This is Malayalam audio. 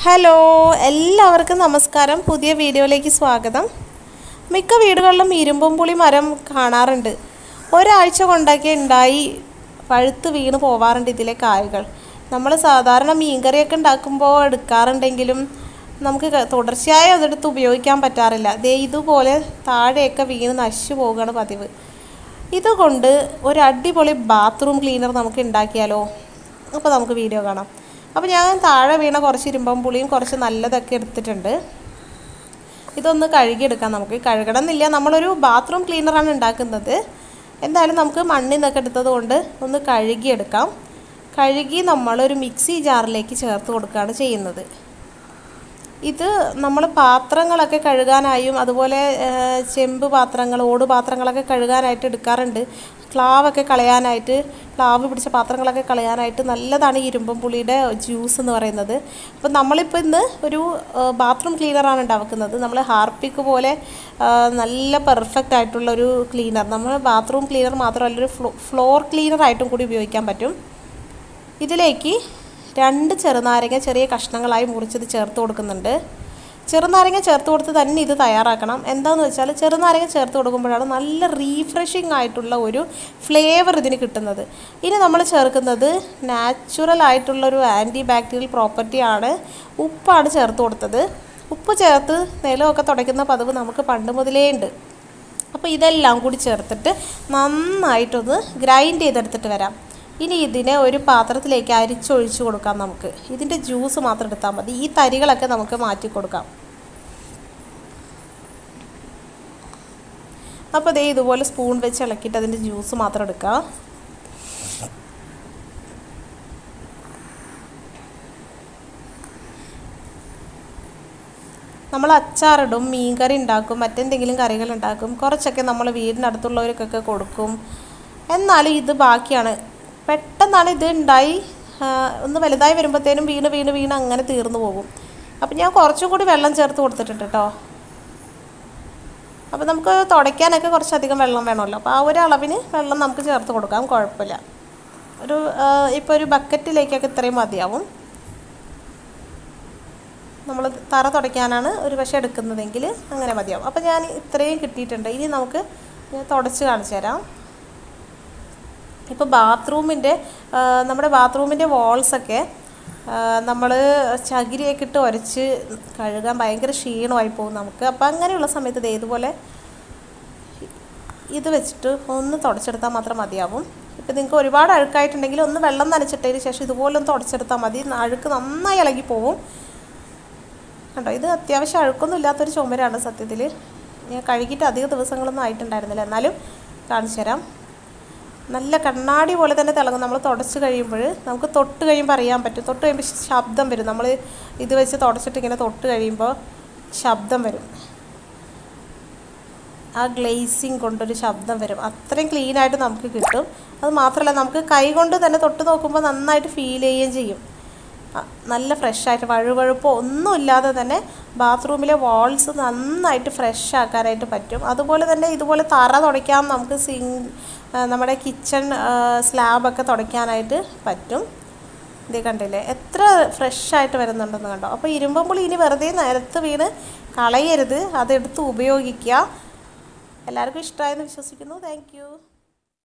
ഹലോ എല്ലാവർക്കും നമസ്കാരം പുതിയ വീഡിയോയിലേക്ക് സ്വാഗതം മിക്ക വീടുകളിലും ഇരുമ്പും പുളി മരം കാണാറുണ്ട് ഒരാഴ്ച കൊണ്ടൊക്കെ ഉണ്ടായി പഴുത്ത് വീണ് പോവാറുണ്ട് ഇതിലെ കായകൾ നമ്മൾ സാധാരണ മീൻകറിയൊക്കെ ഉണ്ടാക്കുമ്പോൾ എടുക്കാറുണ്ടെങ്കിലും നമുക്ക് ക- തുടർച്ചയായി അതെടുത്ത് ഉപയോഗിക്കാൻ പറ്റാറില്ല ദേ ഇതുപോലെ താഴെയൊക്കെ വീണ് നശിച്ചു പോവുകയാണ് പതിവ് ഇതുകൊണ്ട് ഒരു അടിപൊളി ബാത്റൂം ക്ലീനർ നമുക്ക് ഉണ്ടാക്കിയാലോ അപ്പോൾ നമുക്ക് വീഡിയോ കാണാം അപ്പോൾ ഞാൻ താഴെ വീണ കുറച്ച് ഇരുമ്പം പുളിയും കുറച്ച് നല്ലതൊക്കെ എടുത്തിട്ടുണ്ട് ഇതൊന്ന് കഴുകിയെടുക്കാം നമുക്ക് കഴുകണം എന്നില്ല നമ്മളൊരു ബാത്റൂം ക്ലീനറാണ് ഉണ്ടാക്കുന്നത് എന്തായാലും നമുക്ക് മണ്ണിൽ നിന്നൊക്കെ എടുത്തത് കൊണ്ട് ഒന്ന് കഴുകിയെടുക്കാം കഴുകി നമ്മളൊരു മിക്സി ജാറിലേക്ക് ചേർത്ത് കൊടുക്കുകയാണ് ചെയ്യുന്നത് ഇത് നമ്മൾ പാത്രങ്ങളൊക്കെ കഴുകാനായും അതുപോലെ ആ, ചെമ്പ് പാത്രങ്ങൾ ഓട് പാത്രങ്ങളൊക്കെ കഴുകാനായിട്ട് എടുക്കാറുണ്ട് ക്ലാവൊക്കെ കളയാനായിട്ട് ക്ലാവ് പിടിച്ച പാത്രങ്ങളൊക്കെ കളയാനായിട്ട് നല്ലതാണ് ഈ ഇരുമ്പം പുളിയുടെ ജ്യൂസ് എന്ന് പറയുന്നത് അപ്പം നമ്മളിപ്പോൾ ഇന്ന് ഒരു ബാത്റൂം ക്ലീനറാണ് ഉണ്ടാക്കുന്നത് നമ്മൾ ഹാർപ്പിക്ക് പോലെ ആ, നല്ല പെർഫെക്റ്റ് ആയിട്ടുള്ള ഒരു ക്ലീനർ നമ്മൾ ബാത്റൂം ക്ലീനർ മാത്രമല്ല ഒരു ഫ്ലോ ഫ്ലോർ ക്ലീനർ ആയിട്ടും കൂടി ഉപയോഗിക്കാൻ പറ്റും ഇതിലേക്ക് രണ്ട് ചെറുനാരങ്ങ ചെറിയ കഷ്ണങ്ങളായി മുറിച്ചത് ചേർത്ത് കൊടുക്കുന്നുണ്ട് ചെറുനാരങ്ങ ചേർത്ത് കൊടുത്ത് തന്നെ ഇത് തയ്യാറാക്കണം എന്താണെന്ന് വെച്ചാൽ ചെറുനാരങ്ങ ചേർത്ത് കൊടുക്കുമ്പോഴാണ് നല്ല റീഫ്രഷിംഗ് ആയിട്ടുള്ള ഒരു ഫ്ലേവർ ഇതിന് കിട്ടുന്നത് ഇനി നമ്മൾ ചേർക്കുന്നത് നാച്ചുറൽ ആയിട്ടുള്ളൊരു ആൻറ്റി ബാക്ടീരിയൽ പ്രോപ്പർട്ടിയാണ് ഉപ്പാണ് ചേർത്ത് കൊടുത്തത് ഉപ്പ് ചേർത്ത് നിലമൊക്കെ തുടയ്ക്കുന്ന പതിവ് നമുക്ക് പണ്ട് മുതലേ ഉണ്ട് അപ്പോൾ ഇതെല്ലാം കൂടി ചേർത്തിട്ട് നന്നായിട്ടൊന്ന് ഗ്രൈൻഡ് ചെയ്തെടുത്തിട്ട് വരാം ഇനി ഇതിനെ ഒരു പാത്രത്തിലേക്ക് അരിച്ചൊഴിച്ച് കൊടുക്കാം നമുക്ക് ഇതിൻ്റെ ജ്യൂസ് മാത്രം എടുത്താൽ മതി ഈ തരികളൊക്കെ നമുക്ക് മാറ്റി കൊടുക്കാം അപ്പോൾ ദേ ഇതുപോലെ സ്പൂൺ വെച്ച് ഇളക്കിയിട്ട് അതിൻ്റെ ജ്യൂസ് മാത്രം എടുക്കാം നമ്മൾ അച്ചാറിടും മീൻകറി ഉണ്ടാക്കും മറ്റെന്തെങ്കിലും കറികൾ ഉണ്ടാക്കും കുറച്ചൊക്കെ നമ്മൾ വീടിനടുത്തുള്ളവർക്കൊക്കെ കൊടുക്കും എന്നാലും ഇത് ബാക്കിയാണ് പെട്ടെന്നാണ് ഇത് ഉണ്ടായി ആ, ഒന്ന് വലുതായി വരുമ്പോഴത്തേനും വീണ് വീണ് വീണ് അങ്ങനെ തീർന്നു പോകും അപ്പം ഞാൻ കുറച്ചും കൂടി വെള്ളം ചേർത്ത് കൊടുത്തിട്ടുണ്ട് കേട്ടോ അപ്പോൾ നമുക്ക് തുടയ്ക്കാനൊക്കെ കുറച്ചധികം വെള്ളം വേണമല്ലോ അപ്പോൾ ആ ഒരു അളവിന് വെള്ളം നമുക്ക് ചേർത്ത് കൊടുക്കാം കുഴപ്പമില്ല ഒരു ഇപ്പോൾ ഒരു ബക്കറ്റിലേക്കൊക്കെ ഇത്രയും മതിയാവും നമ്മൾ തറ തുടയ്ക്കാനാണ് ഒരു പക്ഷേ എടുക്കുന്നതെങ്കിൽ അങ്ങനെ മതിയാവും അപ്പോൾ ഞാൻ ഇത്രയും കിട്ടിയിട്ടുണ്ട് ഇനി നമുക്ക് ഞാൻ തുടച്ച് കാണിച്ചു തരാം ഇപ്പോൾ ബാത്റൂമിൻ്റെ നമ്മുടെ ബാത്റൂമിൻ്റെ വാൾസൊക്കെ നമ്മൾ ചകിരിയൊക്കെ ഇട്ട് ഉരച്ച് കഴുകാൻ ഭയങ്കര ക്ഷീണമായി പോകും നമുക്ക് അപ്പോൾ അങ്ങനെയുള്ള സമയത്ത് ദേ ഇതുപോലെ ഇത് വെച്ചിട്ട് ഒന്ന് തുടച്ചെടുത്താൽ മാത്രം മതിയാവും ഇപ്പം നിങ്ങൾക്ക് ഒരുപാട് അഴുക്കായിട്ടുണ്ടെങ്കിൽ ഒന്ന് വെള്ളം നനച്ചിട്ടതിന് ശേഷം ഇതുപോലെ ഒന്ന് തുടച്ചെടുത്താൽ മതി അഴുക്ക് നന്നായി ഇളകി പോവും കണ്ടോ ഇത് അത്യാവശ്യം അഴുക്കൊന്നും ഇല്ലാത്തൊരു ചുമരാണ് സത്യത്തിൽ ഞാൻ കഴുകിയിട്ട് അധിക ദിവസങ്ങളൊന്നും ആയിട്ടുണ്ടായിരുന്നില്ല എന്നാലും കാണിച്ചു തരാം നല്ല കണ്ണാടി പോലെ തന്നെ തിളങ്ങും നമ്മൾ തുടച്ച് കഴിയുമ്പോൾ നമുക്ക് തൊട്ട് കഴിയുമ്പോൾ അറിയാൻ പറ്റും തൊട്ട് കഴിയുമ്പോൾ ശബ്ദം വരും നമ്മൾ ഇത് വെച്ച് തുടച്ചിട്ട് ഇങ്ങനെ തൊട്ട് കഴിയുമ്പോൾ ശബ്ദം വരും ആ ഗ്ലേസിങ് കൊണ്ടൊരു ശബ്ദം വരും അത്രയും ക്ലീനായിട്ട് നമുക്ക് കിട്ടും അത് മാത്രമല്ല നമുക്ക് കൈ കൊണ്ട് തന്നെ തൊട്ട് നോക്കുമ്പോൾ നന്നായിട്ട് ഫീൽ ചെയ്യുകയും ചെയ്യും ആ, നല്ല ഫ്രഷായിട്ട് വഴുവഴുപ്പോ ഒന്നുമില്ലാതെ തന്നെ ബാത്റൂമിലെ വാൾസ് നന്നായിട്ട് ഫ്രഷ് ആക്കാനായിട്ട് പറ്റും അതുപോലെ തന്നെ ഇതുപോലെ തറ തുടയ്ക്കാം നമുക്ക് സിങ് നമ്മുടെ കിച്ചൺ സ്ലാബൊക്കെ തുടയ്ക്കാനായിട്ട് പറ്റും ഇത് കണ്ടില്ലേ എത്ര ഫ്രഷായിട്ട് വരുന്നുണ്ടെന്ന് കണ്ടോ അപ്പോൾ ഇരുമ്പുമ്പോൾ ഇനി വെറുതെ നിലത്ത് വീണ് കളയരുത് അതെടുത്ത് ഉപയോഗിക്കുക എല്ലാവർക്കും ഇഷ്ടമായെന്ന് വിശ്വസിക്കുന്നു താങ്ക്